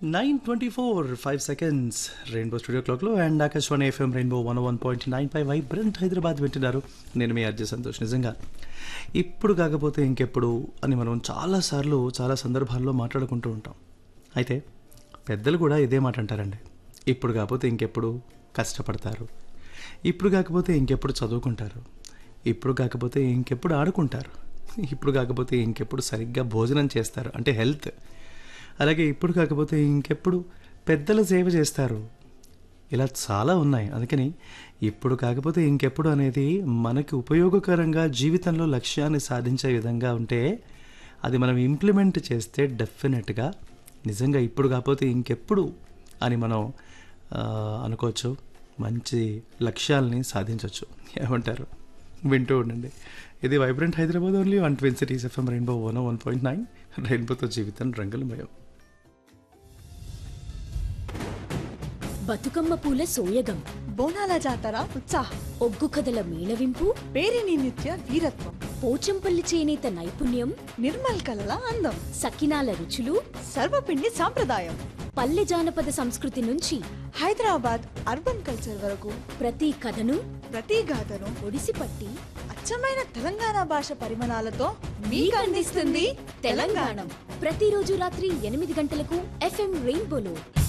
nine twenty four five seconds rainbow studio క్లాక్లో and Akashvani FM rainbow one one point nine five vibrant Hyderabad వింటున్నారు నేను మీ అర్జయ్ సంతోష్ నిజంగా ఇప్పుడు కాకపోతే ఇంకెప్పుడు అని మనం చాలాసార్లు చాలా సందర్భాల్లో మాట్లాడుకుంటూ ఉంటాం అయితే పెద్దలు కూడా ఇదే మాట అంటారండి ఇప్పుడు కాకపోతే ఇంకెప్పుడు కష్టపడతారు ఇప్పుడు కాకపోతే ఇంకెప్పుడు చదువుకుంటారు ఇప్పుడు కాకపోతే ఇంకెప్పుడు ఆడుకుంటారు ఇప్పుడు కాకపోతే ఇంకెప్పుడు సరిగ్గా భోజనం చేస్తారు అంటే హెల్త్ అలాగే ఇప్పుడు కాకపోతే ఇంకెప్పుడు పెద్దల సేవ చేస్తారు ఇలా చాలా ఉన్నాయి అందుకని ఇప్పుడు కాకపోతే ఇంకెప్పుడు అనేది మనకి ఉపయోగకరంగా జీవితంలో లక్ష్యాన్ని సాధించే విధంగా ఉంటే అది మనం ఇంప్లిమెంట్ చేస్తే డెఫినెట్గా నిజంగా ఇప్పుడు కాకపోతే ఇంకెప్పుడు అని మనం ఆ, అనుకోవచ్చు మంచి లక్ష్యాలని సాధించవచ్చు ఏమంటారు వింటూ ఉండండి ఇది vibrant Hyderabad only one twin cities FM rainbow one one point nine రెయిన్బోతో జీవితం రంగులమయం బతుకమ్మ పూల సోయగం బోనాల జాతర ఉత్సాహం ఒగ్గు కథల మేళవింపు పేరిని నిత్య వీరత్వం పోచంపల్లి చేనేత నైపుణ్యం నిర్మల్ కలల అందం సకినాల రుచులు సర్వపిండి సాంప్రదాయం పల్లె జానపద సంస్కృతి నుంచి హైదరాబాద్ అర్బన్ కల్చర్ వరకు ప్రతి కథను ప్రతి గాథను ఒడిసిపట్టి అచ్చమైన తెలంగాణ భాష పరిమాణాలతో మీకు అందిస్తుంది తెలంగాణ ప్రతిరోజు రాత్రి ఎనిమిది గంటలకు ఎఫ్ఎం రెయిన్బోలో